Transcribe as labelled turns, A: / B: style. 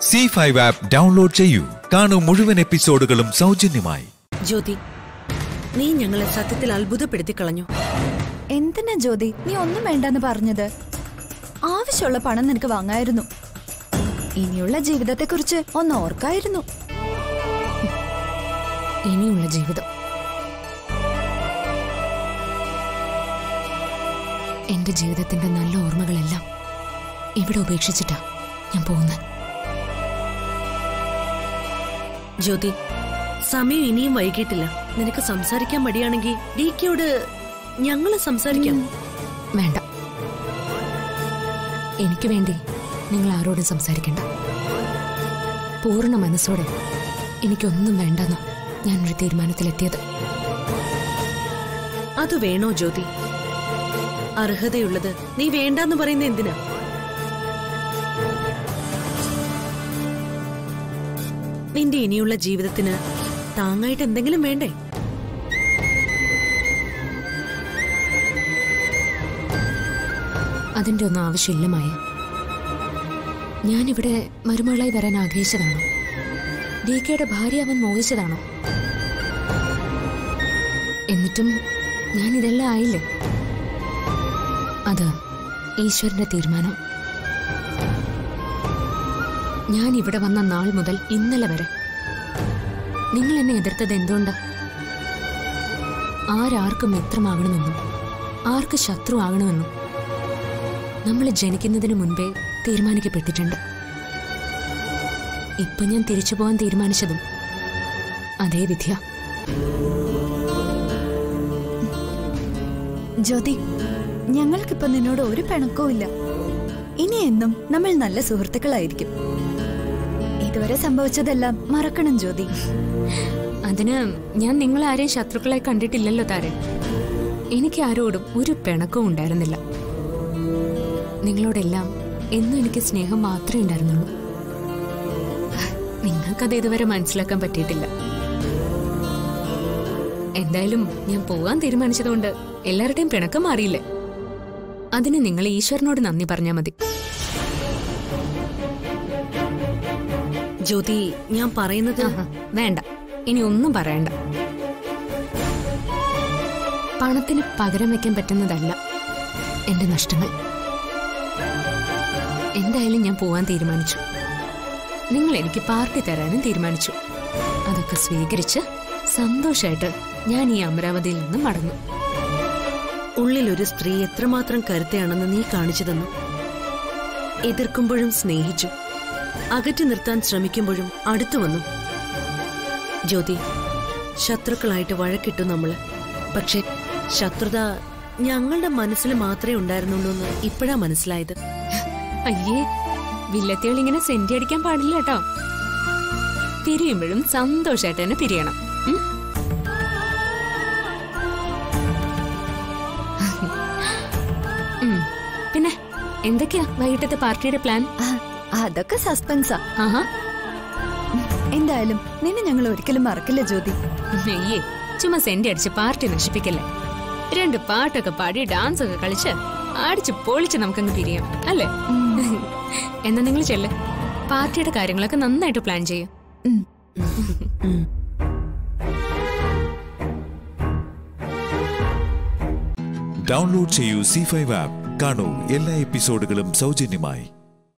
A: C five app download ചെയ്യൂ കാണൂ മുഴുവൻ എപ്പിസോഡുകളും സൗജന്യമായി
B: ജ്യോതി നീ ഞങ്ങളെ സത്യത്തിൽ അത്ഭുതപ്പെടുത്തി കളഞ്ഞു
C: എന്തിനാ ജ്യോതി നീ ഒന്നും വേണ്ടെന്ന് പറഞ്ഞത് ആവശ്യമുള്ള പണം നിനക്ക് വാങ്ങായിരുന്നു ഇനിയുള്ള ജീവിതത്തെക്കുറിച്ച് ഒന്ന് ഓർക്കായിരുന്നു
D: ഇനിയുള്ള ജീവിതം എന്റെ ജീവിതത്തിന്റെ നല്ല ഓർമ്മകളെല്ലാം ഇവിടെ ഉപേക്ഷിച്ചിട്ടാ ഞാൻ പോകുന്നത്
B: ജ്യോതി സമയം ഇനിയും വൈകിട്ടില്ല നിനക്ക് സംസാരിക്കാൻ മടിയാണെങ്കിൽ ഡി കെയോട് ഞങ്ങള് സംസാരിക്കാം
D: വേണ്ട എനിക്ക് വേണ്ടി നിങ്ങൾ ആരോടും സംസാരിക്കണ്ട പൂർണ്ണ മനസ്സോടെ എനിക്കൊന്നും വേണ്ടെന്നോ ഞാനൊരു തീരുമാനത്തിലെത്തിയത്
B: അത് വേണോ ജ്യോതി അർഹതയുള്ളത് നീ വേണ്ടാന്ന് പറയുന്ന എന്തിനാ നിന്റെ ഇനിയുള്ള ജീവിതത്തിന് താങ്ങായിട്ട് എന്തെങ്കിലും വേണ്ടേ
D: അതിന്റെ ഒന്നും ആവശ്യമില്ല മായ ഞാനിവിടെ മരുമകളായി വരാൻ ആഗ്രഹിച്ചതാണോ ഡി കെയുടെ ഭാര്യ അവൻ മോഹിച്ചതാണോ എന്നിട്ടും ഞാൻ ഇതെല്ലാം ആയില്ലേ അത് ഈശ്വരന്റെ തീരുമാനം ഞാൻ ഇവിടെ വന്ന നാൾ മുതൽ ഇന്നലെ വരെ നിങ്ങൾ എന്നെ എതിർത്തത് എന്തുകൊണ്ടാ ആരാർക്ക് മിത്രമാകണമെന്നും ആർക്ക് ശത്രു ആകണമെന്നും നമ്മൾ ജനിക്കുന്നതിന് മുൻപേ തീരുമാനിക്കപ്പെട്ടിട്ടുണ്ട് ഇപ്പൊ ഞാൻ തിരിച്ചു പോകാൻ തീരുമാനിച്ചതും അതേ വിദ്യ
C: ജ്യോതി ഞങ്ങൾക്കിപ്പോ നിന്നോട് ഒരു പിണക്കവും ഇല്ല ഇനി എന്നും നമ്മൾ നല്ല സുഹൃത്തുക്കളായിരിക്കും ഇതുവരെ സംഭവിച്ചതെല്ലാം മറക്കണം ജ്യോതി
D: അതിന് ഞാൻ നിങ്ങളെ ആരെയും ശത്രുക്കളായി കണ്ടിട്ടില്ലല്ലോ താരെ എനിക്ക് ആരോടും ഒരു പിണക്കവും ഉണ്ടായിരുന്നില്ല നിങ്ങളോടെല്ലാം എന്നും എനിക്ക് സ്നേഹം മാത്രമേ ഉണ്ടായിരുന്നുള്ളൂ നിങ്ങൾക്കത് ഇതുവരെ മനസ്സിലാക്കാൻ പറ്റിയിട്ടില്ല എന്തായാലും ഞാൻ പോവാൻ തീരുമാനിച്ചതുകൊണ്ട് എല്ലാവരുടെയും പിണക്കം മാറിയില്ലേ അതിന് നിങ്ങൾ ഈശ്വരനോട് നന്ദി പറഞ്ഞാൽ മതി
B: ജ്യോതി ഞാൻ പറയുന്നത്
D: ആഹാ, വേണ്ട ഇനി ഒന്നും പറയണ്ട പണത്തിന് പകരം വെക്കാൻ പറ്റുന്നതല്ല എന്റെ നഷ്ടങ്ങൾ എന്തായാലും ഞാൻ പോവാൻ തീരുമാനിച്ചു നിങ്ങൾ എനിക്ക് പാർട്ടി തരാനും തീരുമാനിച്ചു അതൊക്കെ സ്വീകരിച്ച് സന്തോഷമായിട്ട് ഞാൻ ഈ അമരാവതിയിൽ നിന്ന് മടങ്ങും
B: ഉള്ളിൽ ഒരു സ്ത്രീ എത്രമാത്രം കരുത്തയാണെന്ന് നീ കാണിച്ചു തന്നു എതിർക്കുമ്പോഴും സ്നേഹിച്ചു അകറ്റി നിർത്താൻ ശ്രമിക്കുമ്പോഴും അടുത്തു വന്നു ജ്യോതി ശത്രുക്കളായിട്ട് വഴക്കിട്ടു നമ്മള് പക്ഷെ ശത്രുത ഞങ്ങളുടെ മനസ്സിൽ മാത്രമേ ഉണ്ടായിരുന്നുള്ളൂ എന്ന് ഇപ്പോഴാ മനസ്സിലായത്
D: അയ്യേ വില്ലത്തികൾ ഇങ്ങനെ സെന്റി അടിക്കാൻ പാടില്ല കേട്ടോ പിരിയുമ്പോഴും സന്തോഷമായിട്ട് തന്നെ പിരിയണം ഉം? ഉം. പിന്നെ എന്തൊക്കെയാ വൈകിട്ടത്തെ പാർട്ടിയുടെ പ്ലാൻ
C: ആ, അതൊക്കെ സസ്പെൻസാ
D: ആഹാ
C: എന്തായാലും നിന്നെ ഞങ്ങൾ ഒരിക്കലും മറക്കില്ല ജ്യോതി
D: അയ്യേ ചുമ്മാ സെന്റി അടിച്ച് പാർട്ടി നശിപ്പിക്കല്ലേ രണ്ട് പാട്ടൊക്കെ പാടി ഡാൻസ് ഒക്കെ കളിച്ച് അടിച്ച് പൊളിച്ച് നമുക്കങ്ങ് പിരിയാം അല്ലേ എന്നാ നിങ്ങൾ ചെല്ല് പാർട്ടിയുടെ കാര്യങ്ങളൊക്കെ നന്നായിട്ട് പ്ലാൻ ചെയ്യും
C: ഉം.
A: ഡൗൺലോഡ് ചെയ്യൂ സി ഫൈവ് ആപ്പ് കാണൂ എല്ലാ എപ്പിസോഡുകളും സൗജന്യമായി